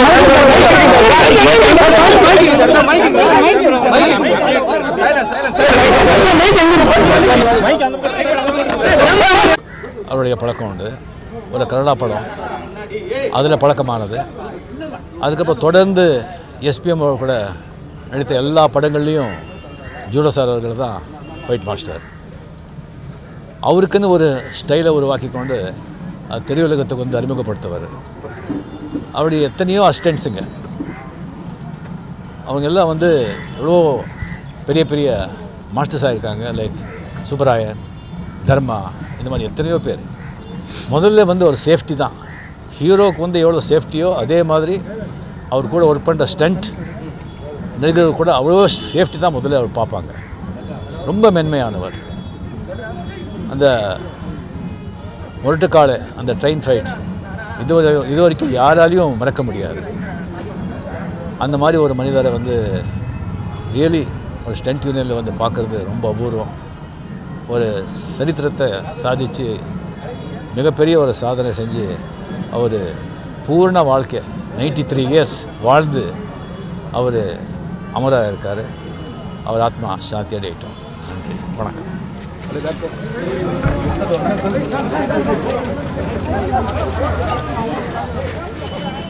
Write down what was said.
அவருடைய பழக்கம் உண்டு ஒரு கன்னடா படம் அதில் பழக்கமானது அதுக்கப்புறம் தொடர்ந்து எஸ்பிஎம் கூட நடித்த எல்லா படங்கள்லேயும் ஜூடோ சார் அவர்கள் தான் ஃபைட் மாஸ்டர் அவருக்குன்னு ஒரு ஸ்டைலை உருவாக்கி கொண்டு அது திரையுலகத்துக்கு வந்து அறிமுகப்படுத்துவார் அவருடைய எத்தனையோ அசிஸ்டன்ஸுங்க அவங்க எல்லாம் வந்து எவ்வளோ பெரிய பெரிய மாஸ்டர்ஸாக இருக்காங்க லைக் சுப்பராயன் தர்மா இந்த மாதிரி எத்தனையோ பேர் முதல்ல வந்து ஒரு சேஃப்டி தான் ஹீரோவுக்கு வந்து எவ்வளோ சேஃப்டியோ அதே மாதிரி அவர் கூட ஒர்க் பண்ணுற ஸ்டண்ட் நடிகர்கள் கூட அவ்வளோ சேஃப்டி தான் முதல்ல அவர் பார்ப்பாங்க ரொம்ப மென்மையானவர் அந்த முரட்டுக்காடு அந்த ட்ரெயின் ஃபைட் இதுவரை இது வரைக்கும் யாராலையும் மறக்க முடியாது அந்த மாதிரி ஒரு மனிதரை வந்து ரியலி ஒரு ஸ்டென்ட் யூனியனில் வந்து பார்க்குறது ரொம்ப அபூர்வம் ஒரு சரித்திரத்தை சாதித்து மிகப்பெரிய ஒரு சாதனை செஞ்சு அவர் பூர்ண வாழ்க்கை நைன்டி த்ரீ இயர்ஸ் வாழ்ந்து அவர் அமராக இருக்கார் அவர் ஆத்மா சாந்தி அடையட்டும் நன்றி வணக்கம்